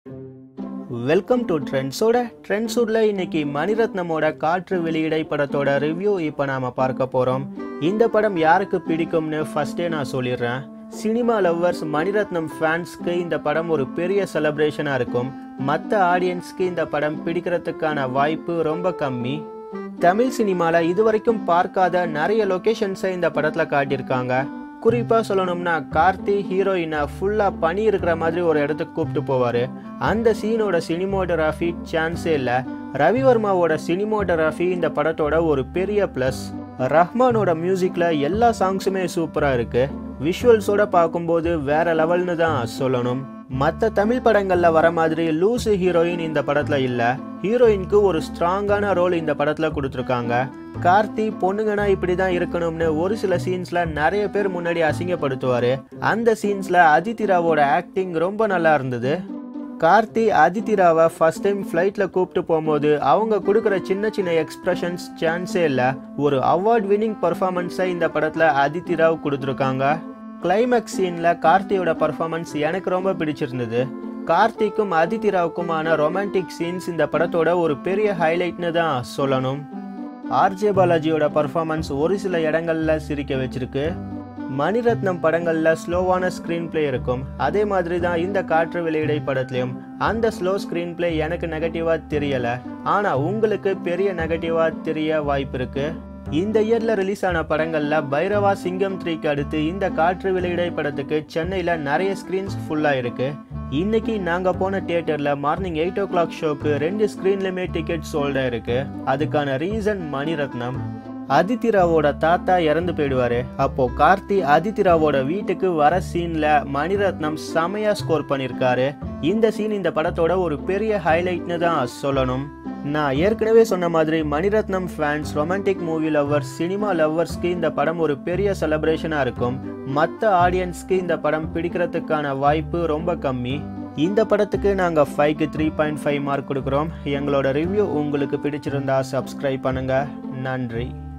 welcome to ட்ரெண்ட்ஸோட ட்ரெண்ட்ஸுட்ல இன்னைக்கு மணிரத்னமோட காற்று வெளியிடை படத்தோட ரிவ்யூ இப்போ நாம பார்க்க போறோம் இந்த படம் யாருக்கு பிடிக்கும்னு ஃபர்ஸ்டே நான் சொல்லிடுறேன் சினிமா லவ்வர்ஸ் மணிரத்னம் ஃபேன்ஸ்க்கு இந்த படம் ஒரு பெரிய செலிப்ரேஷனாக இருக்கும் மற்ற ஆடியன்ஸ்க்கு இந்த படம் பிடிக்கிறதுக்கான வாய்ப்பு ரொம்ப கம்மி தமிழ் சினிமாவில் இதுவரைக்கும் பார்க்காத நிறைய லொகேஷன்ஸை இந்த படத்தில் காட்டியிருக்காங்க குறிப்பாக சொல்லணும்னா கார்த்தி ஹீரோயினை ஃபுல்லாக பனி இருக்கிற மாதிரி ஒரு இடத்துக்கு கூப்பிட்டு போவார் அந்த சீனோட சினிமோட்டோகிராஃபி சான்ஸே இல்லை ரவிவர்மாவோட சினிமோட்டோகிராஃபி இந்த படத்தோட ஒரு பெரிய ப்ளஸ் ரஹ்மானோட மியூசிக்கில் எல்லா சாங்ஸுமே சூப்பராக இருக்குது விஷுவல்ஸோட பார்க்கும்போது வேற லெவல்னு தான் சொல்லணும் மற்ற தமிழ் படங்களில் வர மாதிரி லூசு ஹீரோயின் இந்த படத்தில் இல்லை ஹீரோயினுக்கு ஒரு ஸ்ட்ராங்கான ரோல் இந்த படத்தில் கொடுத்துருக்காங்க கார்த்தி பொண்ணுங்கன்னா இப்படி தான் இருக்கணும்னு ஒரு சில சீன்ஸில் நிறைய பேர் முன்னாடி அசிங்கப்படுத்துவார் அந்த சீன்ஸில் அதிதிராவோட ஆக்டிங் ரொம்ப நல்லா இருந்தது கார்த்தி அதிதிராவை ஃபர்ஸ்ட் டைம் ஃப்ளைட்டில் கூப்பிட்டு போகும்போது அவங்க கொடுக்குற சின்ன சின்ன எக்ஸ்பிரஷன்ஸ் சான்ஸே இல்லை ஒரு அவார்ட் வின்னிங் பர்ஃபார்மன்ஸை இந்த படத்தில் அதிதிராவ் கொடுத்துருக்காங்க கிளைமேக்ஸ் சீனில் கார்த்தியோட பர்ஃபார்மன்ஸ் எனக்கு ரொம்ப பிடிச்சிருந்தது கார்த்திக்கும் அதிதிராவுக்குமான ரொமான்டிக் சீன்ஸ் இந்த படத்தோட ஒரு பெரிய ஹைலைட்னு தான் சொல்லணும் ஆர்ஜே பாலாஜியோட பர்ஃபார்மன்ஸ் ஒரு சில இடங்கள்ல சிரிக்க வச்சிருக்கு மணிரத்னம் படங்கள்ல ஸ்லோவான ஸ்க்ரீன் பிளே இருக்கும் அதே மாதிரி தான் இந்த காற்று வெளியிடை படத்துலையும் அந்த ஸ்லோ ஸ்க்ரீன் பிளே எனக்கு நெகட்டிவா தெரியல ஆனா உங்களுக்கு பெரிய நெகட்டிவா தெரிய வாய்ப்பு இருக்கு இந்த இயர்ல ரிலீஸ் ஆன படங்கள்ல பைரவா சிங்கம் த்ரீக்கு அடுத்து இந்த காற்று வெளியிடை படத்துக்கு சென்னையில நிறைய ஸ்கிரீன்ஸ் ஃபுல்லா இருக்கு இன்னைக்கு நாங்க போன தியேட்டர்ல மார்னிங் எயிட் ஓ கிளாக் ஷோக்கு ரெண்டு ஸ்கிரீன்லயுமே டிக்கெட் சோல்டா இருக்கு அதுக்கான ரீசன் மணிரத்னம் அதித்திராவோட தாத்தா இறந்து போயிடுவாரு அப்போ கார்த்தி அதித்திராவோட வீட்டுக்கு வர சீன்ல மணிரத்னம் செமையா ஸ்கோர் பண்ணியிருக்காரு இந்த சீன் இந்த படத்தோட ஒரு பெரிய ஹைலைட்னு தான் சொல்லணும் நான் ஏற்கனவே சொன்ன மாதிரி Maniratnam fans romantic movie lovers cinema லவ்வர்ஸ்க்கு இந்த படம் ஒரு பெரிய செலிப்ரேஷனாக இருக்கும் மற்ற ஆடியன்ஸ்க்கு இந்த படம் பிடிக்கிறதுக்கான வாய்ப்பு ரொம்ப கம்மி இந்த படத்துக்கு நாங்கள் ஃபைவ்க்கு த்ரீ பாயிண்ட் ஃபைவ் மார்க் கொடுக்குறோம் எங்களோட ரிவ்யூ உங்களுக்கு பிடிச்சிருந்தா சப்ஸ்கிரைப் பண்ணுங்கள் நன்றி